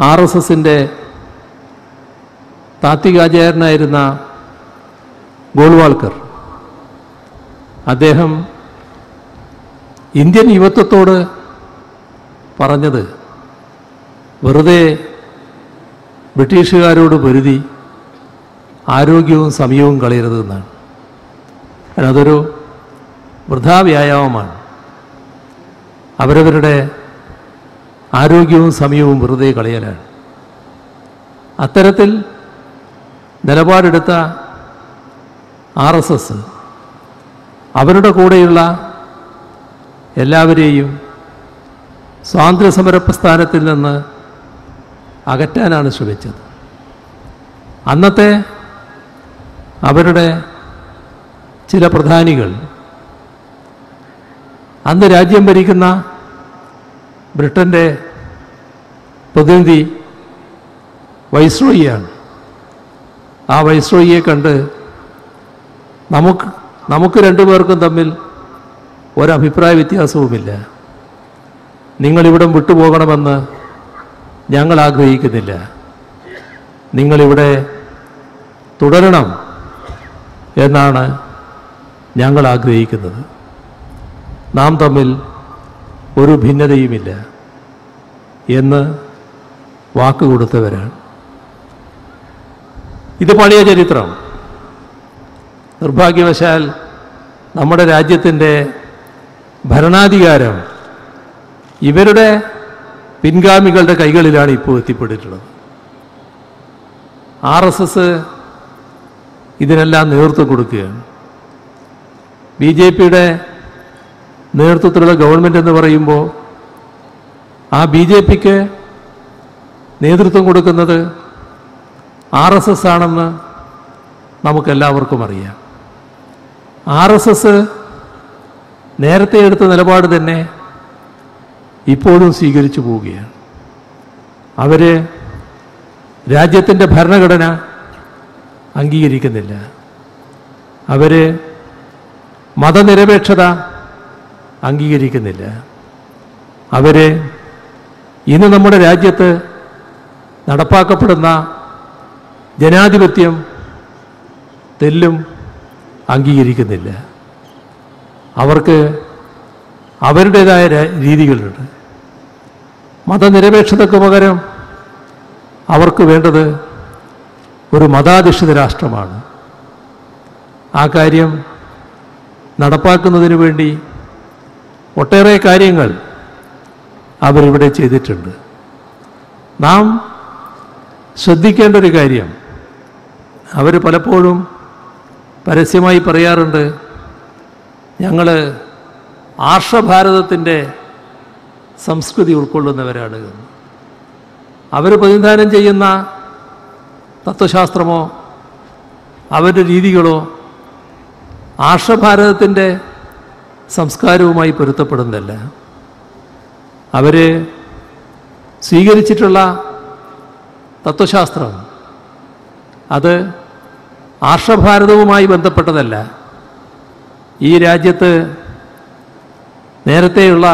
R S എസിൻ്റെ താത്വികാചാര്യനായിരുന്ന ഗോൾവാൾക്കർ അദ്ദേഹം Indian യുവത്വത്തോട് പറഞ്ഞത് വെറുതെ ബ്രിട്ടീഷുകാരോട് പൊരുതി ആരോഗ്യവും സമയവും കളയരുത് എന്നാണ് കാരണം അതൊരു വൃഥാവ്യായാമമാണ് അവരവരുടെ ആരോഗ്യവും സമയവും വെറുതെ കളയലാണ് അത്തരത്തിൽ നിലപാടെടുത്ത ആർ എസ് എസ് അവരുടെ കൂടെയുള്ള എല്ലാവരെയും സ്വാതന്ത്ര്യസമര പ്രസ്ഥാനത്തിൽ നിന്ന് അകറ്റാനാണ് ശ്രമിച്ചത് അന്നത്തെ അവരുടെ ചില പ്രധാനികൾ അന്ന് രാജ്യം ഭരിക്കുന്ന ബ്രിട്ടൻ്റെ പ്രതിനിധി വൈസ്രോയിയാണ് ആ വൈസ്രോയിയെ കണ്ട് നമുക്ക് നമുക്ക് രണ്ടുപേർക്കും തമ്മിൽ ഒരഭിപ്രായ വ്യത്യാസവുമില്ല നിങ്ങളിവിടം വിട്ടുപോകണമെന്ന് ഞങ്ങൾ ആഗ്രഹിക്കുന്നില്ല നിങ്ങളിവിടെ തുടരണം എന്നാണ് ഞങ്ങൾ ആഗ്രഹിക്കുന്നത് നാം തമ്മിൽ ഒരു ഭിന്നതയുമില്ല എന്ന് വാക്ക് കൊടുത്തവരാണ് ഇത് പഴയ ചരിത്രം നിർഭാഗ്യവശാൽ നമ്മുടെ രാജ്യത്തിൻ്റെ ഭരണാധികാരം ഇവരുടെ പിൻഗാമികളുടെ കൈകളിലാണ് ഇപ്പോൾ എത്തിപ്പെട്ടിട്ടുള്ളത് ആർ എസ് എസ് ഇതിനെല്ലാം നേതൃത്വം കൊടുക്കുകയാണ് ബി ജെ പിയുടെ നേതൃത്വത്തിലുള്ള ഗവൺമെൻറ് എന്ന് പറയുമ്പോൾ ആ ബി ജെ പിക്ക് നേതൃത്വം കൊടുക്കുന്നത് ആർ എസ് എസ് ആണെന്ന് നമുക്കെല്ലാവർക്കും അറിയാം ആർ എസ് എസ് നേരത്തെ എടുത്ത നിലപാട് തന്നെ ഇപ്പോഴും സ്വീകരിച്ചു പോവുകയാണ് അവർ രാജ്യത്തിൻ്റെ ഭരണഘടന അംഗീകരിക്കുന്നില്ല അവർ മതനിരപേക്ഷത അംഗീകരിക്കുന്നില്ല അവർ ഇന്ന് നമ്മുടെ രാജ്യത്ത് നടപ്പാക്കപ്പെടുന്ന ജനാധിപത്യം തെല്ലും അംഗീകരിക്കുന്നില്ല അവർക്ക് അവരുടേതായ ര- രീതികളുണ്ട് മതനിരപേക്ഷതയ്ക്ക് പകരം അവർക്ക് വേണ്ടത് ഒരു മതാധിഷ്ഠിത രാഷ്ട്രമാണ് ആ കാര്യം നടപ്പാക്കുന്നതിന് വേണ്ടി ഒട്ടേറെ കാര്യങ്ങൾ അവരിവിടെ ചെയ്തിട്ടുണ്ട് നാം ശ്രദ്ധിക്കേണ്ട ഒരു കാര്യം അവർ പലപ്പോഴും പരസ്യമായി പറയാറുണ്ട് ഞങ്ങൾ ആർഷഭാരതത്തിൻ്റെ സംസ്കൃതി ഉൾക്കൊള്ളുന്നവരാണ് എന്ന് അവർ പ്രതിനിധാനം ചെയ്യുന്ന തത്വശാസ്ത്രമോ അവരുടെ രീതികളോ ആർഷഭാരതത്തിൻ്റെ സംസ്കാരവുമായി പൊരുത്തപ്പെടുന്നതല്ല അവർ സ്വീകരിച്ചിട്ടുള്ള തത്വശാസ്ത്രം അത് ആർഷഭാരതവുമായി ബന്ധപ്പെട്ടതല്ല ഈ രാജ്യത്ത് നേരത്തെയുള്ള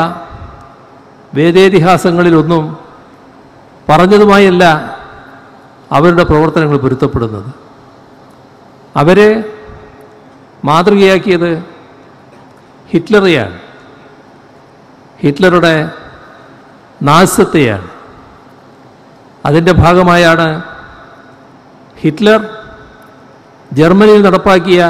വേദേതിഹാസങ്ങളിലൊന്നും പറഞ്ഞതുമായല്ല അവരുടെ പ്രവർത്തനങ്ങൾ പൊരുത്തപ്പെടുന്നത് അവരെ മാതൃകയാക്കിയത് ഹിറ്റ്ലറെയാണ് ഹിറ്റ്ലറുടെ നാസ്യത്തെയാണ് അതിൻ്റെ ഭാഗമായാണ് ഹിറ്റ്ലർ ജർമ്മനിയിൽ നടപ്പാക്കിയ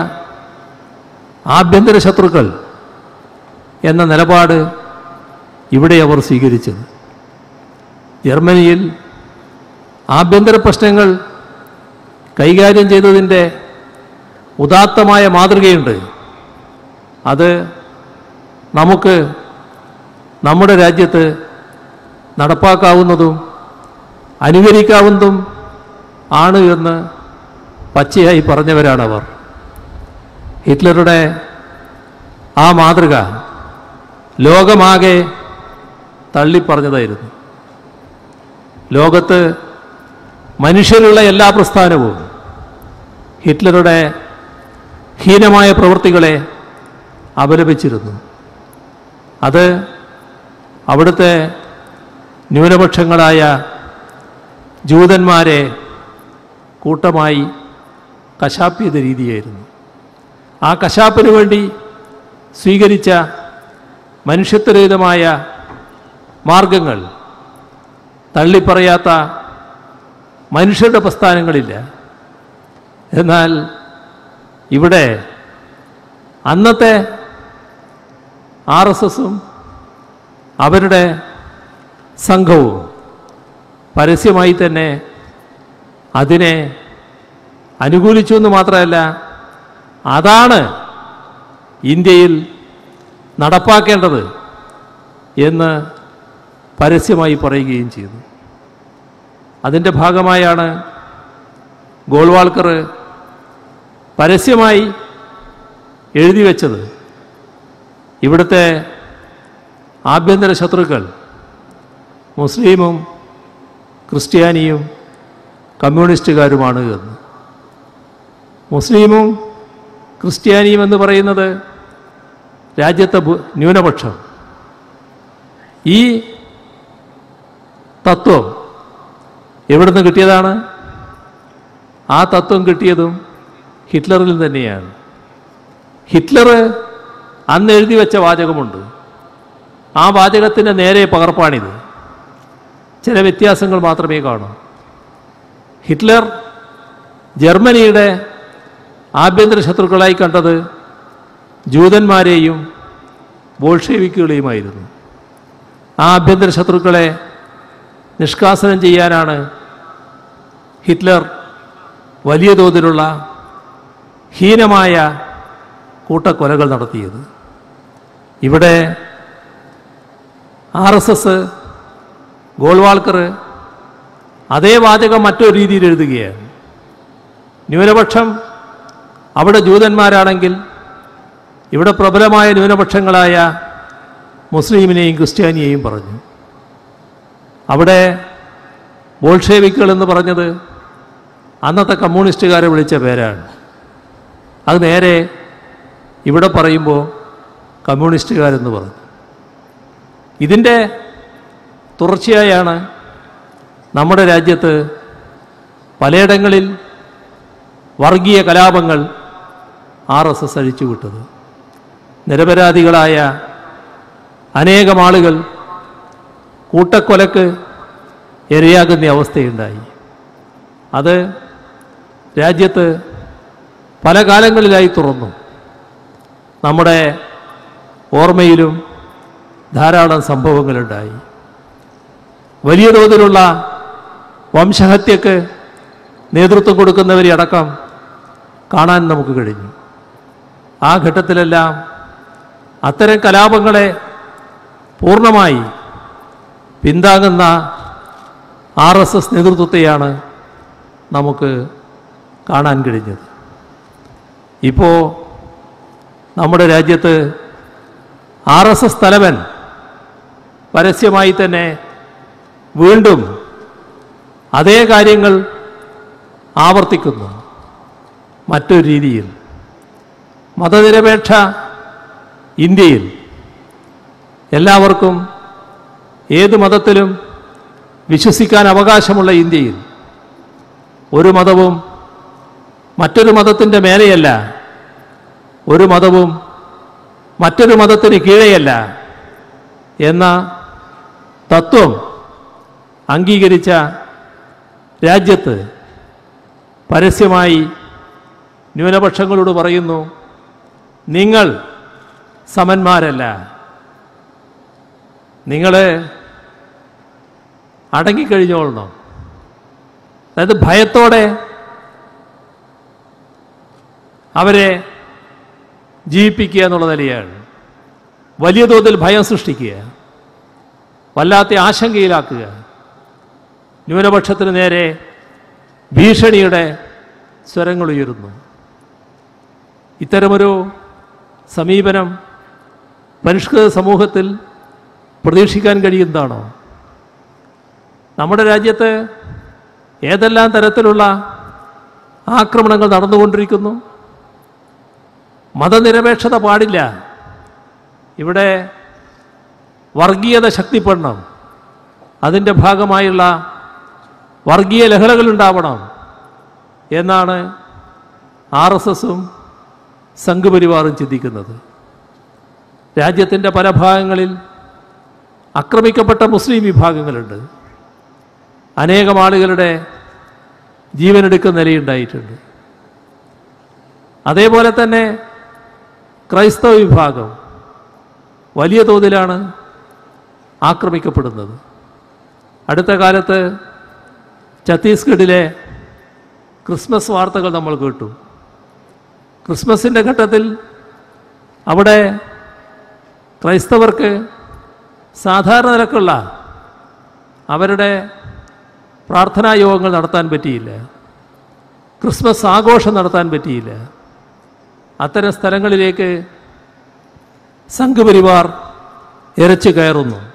ആഭ്യന്തര ശത്രുക്കൾ എന്ന നിലപാട് ഇവിടെ അവർ സ്വീകരിച്ചത് ജർമ്മനിയിൽ ആഭ്യന്തര പ്രശ്നങ്ങൾ കൈകാര്യം ചെയ്തതിൻ്റെ ഉദാത്തമായ മാതൃകയുണ്ട് അത് നമുക്ക് നമ്മുടെ രാജ്യത്ത് നടപ്പാക്കാവുന്നതും അനുകരിക്കാവുന്നതും ആണ് എന്ന് പച്ചയായി പറഞ്ഞവരാണവർ ഹിറ്റ്ലറുടെ ആ മാതൃക ലോകമാകെ തള്ളിപ്പറഞ്ഞതായിരുന്നു ലോകത്ത് മനുഷ്യരുള്ള എല്ലാ പ്രസ്ഥാനവും ഹിറ്റ്ലറുടെ ഹീനമായ പ്രവൃത്തികളെ അപലപിച്ചിരുന്നു അത് അവിടുത്തെ ന്യൂനപക്ഷങ്ങളായ ജൂതന്മാരെ കൂട്ടമായി കശാപ്പ് ചെയ്ത രീതിയായിരുന്നു ആ കശാപ്പിന് വേണ്ടി സ്വീകരിച്ച മനുഷ്യത്വരഹിതമായ മാർഗങ്ങൾ തള്ളിപ്പറയാത്ത മനുഷ്യരുടെ പ്രസ്ഥാനങ്ങളില്ല എന്നാൽ ഇവിടെ അന്നത്തെ ആർ എസ് എസും അവരുടെ സംഘവും പരസ്യമായി തന്നെ അതിനെ അനുകൂലിച്ചു എന്ന് മാത്രമല്ല അതാണ് ഇന്ത്യയിൽ നടപ്പാക്കേണ്ടത് എന്ന് പരസ്യമായി പറയുകയും ചെയ്തു അതിൻ്റെ ഭാഗമായാണ് ഗോൾവാൾക്കർ പരസ്യമായി എഴുതി വച്ചത് ഇവിടുത്തെ ആഭ്യന്തര ശത്രുക്കൾ മുസ്ലിമും ക്രിസ്ത്യാനിയും കമ്മ്യൂണിസ്റ്റുകാരുമാണ് എന്ന് മുസ്ലിമും ക്രിസ്ത്യാനിയും എന്ന് പറയുന്നത് രാജ്യത്തെ ഭൂ- ന്യൂനപക്ഷം ഈ തത്വം എവിടുന്ന് കിട്ടിയതാണ് ആ തത്വം കിട്ടിയതും ഹിറ്റ്ലറിൽ തന്നെയാണ് ഹിറ്റ്ലർ അന്ന് എഴുതി വെച്ച വാചകമുണ്ട് ആ വാചകത്തിൻ്റെ നേരെ പകർപ്പാണിത് ചില വ്യത്യാസങ്ങൾ മാത്രമേ കാണൂ ഹിറ്റ്ലർ ജർമ്മനിയുടെ ആഭ്യന്തര ശത്രുക്കളായി കണ്ടത് ജൂതന്മാരെയും ബോൾഷേവിക്കുകളെയുമായിരുന്നു ആ ആഭ്യന്തര ശത്രുക്കളെ നിഷ്കാസനം ചെയ്യാനാണ് ഹിറ്റ്ലർ വലിയ തോതിലുള്ള ഹീനമായ കൂട്ടക്കൊലകൾ നടത്തിയത് ഇവിടെ ആർ എസ് എസ് ഗോൾവാൾക്കർ അതേ വാചകം മറ്റൊരു രീതിയിൽ എഴുതുകയാണ് ന്യൂനപക്ഷം അവിടെ ജൂതന്മാരാണെങ്കിൽ ഇവിടെ പ്രബലമായ ന്യൂനപക്ഷങ്ങളായ മുസ്ലിമിനെയും ക്രിസ്ത്യാനിയെയും പറഞ്ഞു അവിടെ ബോൾഷേവിക്കുകൾ എന്ന് പറഞ്ഞത് അന്നത്തെ കമ്മ്യൂണിസ്റ്റുകാരെ വിളിച്ച പേരാണ് അത് നേരെ ഇവിടെ പറയുമ്പോൾ കമ്മ്യൂണിസ്റ്റുകാരെന്ന് പറഞ്ഞു ഇതിൻ്റെ തുടർച്ചയായാണ് നമ്മുടെ രാജ്യത്ത് പലയിടങ്ങളിൽ വർഗീയ കലാപങ്ങൾ ആർ എസ് എസ് അഴിച്ചുവിട്ടത് നിരപരാധികളായ അനേകം ആളുകൾ കൂട്ടക്കൊലക്ക് ഇരയാകുന്ന അവസ്ഥയുണ്ടായി അത് രാജ്യത്ത് പല കാലങ്ങളിലായി തുറന്നു നമ്മുടെ ഓർമ്മയിലും ധാരാളം സംഭവങ്ങളുണ്ടായി വലിയ തോതിലുള്ള വംശഹത്യക്ക് നേതൃത്വം കൊടുക്കുന്നവരെ അടക്കം കാണാൻ നമുക്ക് കഴിഞ്ഞു ആ ഘട്ടത്തിലെല്ലാം അത്തരം കലാപങ്ങളെ പൂർണ്ണമായി പിന്താങ്ങുന്ന ആർ എസ് എസ് നേതൃത്വത്തെയാണ് നമുക്ക് കാണാൻ കഴിഞ്ഞത് ഇപ്പോൾ നമ്മുടെ രാജ്യത്ത് ആർ എസ് എസ് തലവൻ പരസ്യമായി തന്നെ വീണ്ടും അതേ കാര്യങ്ങൾ ആവർത്തിക്കുന്നു മറ്റൊരു രീതിയിൽ മതനിരപേക്ഷ ഇന്ത്യയിൽ എല്ലാവർക്കും ഏത് മതത്തിലും വിശ്വസിക്കാൻ അവകാശമുള്ള ഇന്ത്യയിൽ ഒരു മതവും മറ്റൊരു മതത്തിൻ്റെ മേലെയല്ല ഒരു മതവും മറ്റൊരു മതത്തിന് കീഴെയല്ല എന്ന തത്വം അംഗീകരിച്ച രാജ്യത്ത് പരസ്യമായി ന്യൂനപക്ഷങ്ങളോട് പറയുന്നു നിങ്ങൾ സമന്മാരല്ല നിങ്ങൾ അടങ്ങിക്കഴിഞ്ഞോളണം അതായത് ഭയത്തോടെ അവരെ ജീവിപ്പിക്കുക എന്നുള്ള നിലയാണ് വലിയ തോതിൽ ഭയം സൃഷ്ടിക്കുക വല്ലാത്ത ആശങ്കയിലാക്കുക ന്യൂനപക്ഷത്തിന് നേരെ ഭീഷണിയുടെ സ്വരങ്ങൾ ഉയരുന്നു ഇത്തരമൊരു സമീപനം പരിഷ്കൃത സമൂഹത്തിൽ പ്രതീക്ഷിക്കാൻ കഴിയുന്നതാണോ നമ്മുടെ രാജ്യത്ത് ഏതെല്ലാം തരത്തിലുള്ള ആക്രമണങ്ങൾ നടന്നുകൊണ്ടിരിക്കുന്നു മതനിരപേക്ഷത പാടില്ല ഇവിടെ വർഗീയത ശക്തിപ്പെടണം അതിൻ്റെ ഭാഗമായുള്ള വർഗീയ ലഹളകൾ ഉണ്ടാവണം എന്നാണ് ആർ എസ് എസും സംഘപരിവാറും ചിന്തിക്കുന്നത് രാജ്യത്തിൻ്റെ പല ഭാഗങ്ങളിൽ ആക്രമിക്കപ്പെട്ട മുസ്ലിം വിഭാഗങ്ങളുണ്ട് അനേകം ആളുകളുടെ ജീവനെടുക്കുന്ന നിലയുണ്ടായിട്ടുണ്ട് അതേപോലെ തന്നെ ക്രൈസ്തവ വിഭാഗം വലിയ തോതിലാണ് ആക്രമിക്കപ്പെടുന്നത് അടുത്ത കാലത്ത് ഛത്തീസ്ഗഡിലെ ക്രിസ്മസ് വാർത്തകൾ നമ്മൾ കേട്ടു ക്രിസ്മസിൻ്റെ ഘട്ടത്തിൽ അവിടെ ക്രൈസ്തവർക്ക് സാധാരണ നിലക്കുള്ള അവരുടെ പ്രാർത്ഥനാ യോഗങ്ങൾ നടത്താൻ പറ്റിയില്ല ക്രിസ്മസ് ആഘോഷം നടത്താൻ പറ്റിയില്ല അത്തരം സ്ഥലങ്ങളിലേക്ക് സംഘപരിവാർ ഇരച്ചു കയറുന്നു